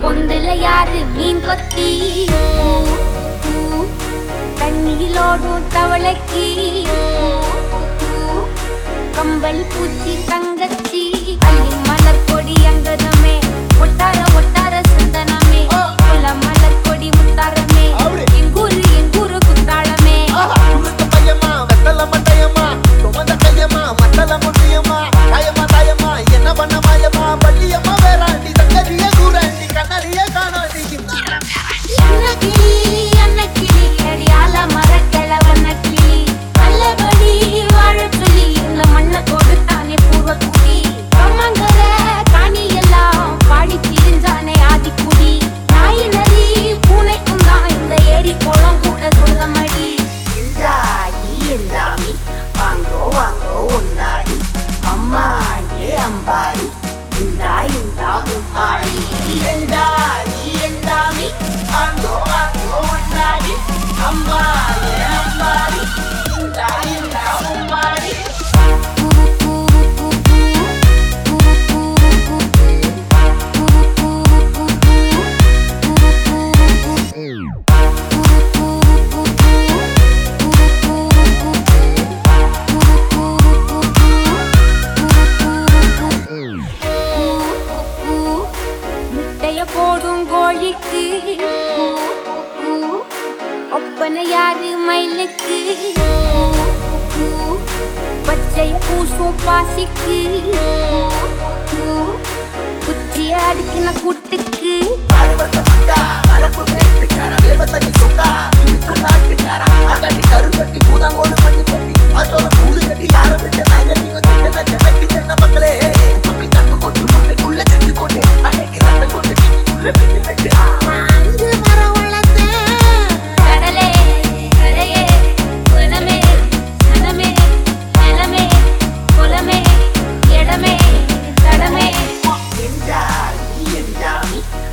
பொந்துல யாரு மீன் கொத்தி தண்ணியிலோடும் தவளைக்கு கம்பளி பூச்சி தங்கச்சி அள்ளி மலர் கொடி அங்கதமே ஒட்டார ஒட்டார சந்தனமே குல மலர் கொடி முத்தாரமே எங்கூரு எங்கூரு குத்தாளமே உருட்டு பையமா வெத்தல மட்டையம்மா சுமந்த கையம்மா மத்தல முட்டியம்மா தாயம்மா தாயம்மா என்ன பண்ண மாயம்மா பள்ளியம்மா வேறாண்டி சங்கதிய கூறாண்டி கண்ணறிய காணாண்டி அன்னக்கிளி அன்னக்கிளி அடியால மரக்கிழவன கிளி நல்லபடி வாழச் சொல்லி இந்த மண்ணை கொடுத்தானே பூர்வக்குடி கம்மங்கர காணி எல்லாம் பாடி திரிஞ்சானே ஆதிக்குடி நாய் நரி பூனைக்கும் தான் இந்த ஏரி குளம் கூட சொல்லமடி இந்தாடி இந்தாமி வாங்கோ வாங்கோ உன்னாடி அம்மாடி அம்பாடி இந்தா இந்தா உம்மாடி இந்தாடி இந்தாமி வாங்கோ வாங்கோ உன்னாடி அம்மாடி அம்பாடி இந்தா இந்தா உம்மாடி முட்டைய போடும் கோழிக்கு ஒப்பனை யாரு மயிலுக்கு பச்சைய பூசும் பாசிக்கு குச்சிய அடுக்கின கூட்டுக்கு அறுபத்த முட்டா மரப்பு வேட்டுக்கார வேவத்தனி சுட்டா இருக்கு நாட்டுக்கார அகட்டி கருப்பட்டி பூதாங்கோடு பண்ணி கட்டி அதோட கூடு கட்டி யார விட்டு நாங்க நீங்க திட்ட நச்ச வெட்டி தென்ன மக்களே அப்படி தப்பு கொண்டு முட்டைக்குள்ள செட்டு கொண்டு அன்னைக்கு ரத்த கொண்டு உள்ள வெட்டி வெட்டு அங்கு மரம் வளர்த்தேன். கடலே, கரையே, வனமே, சனமே, நிலமே, குலமே, இடமே, தடமே. என்றால் நீ என்றாமி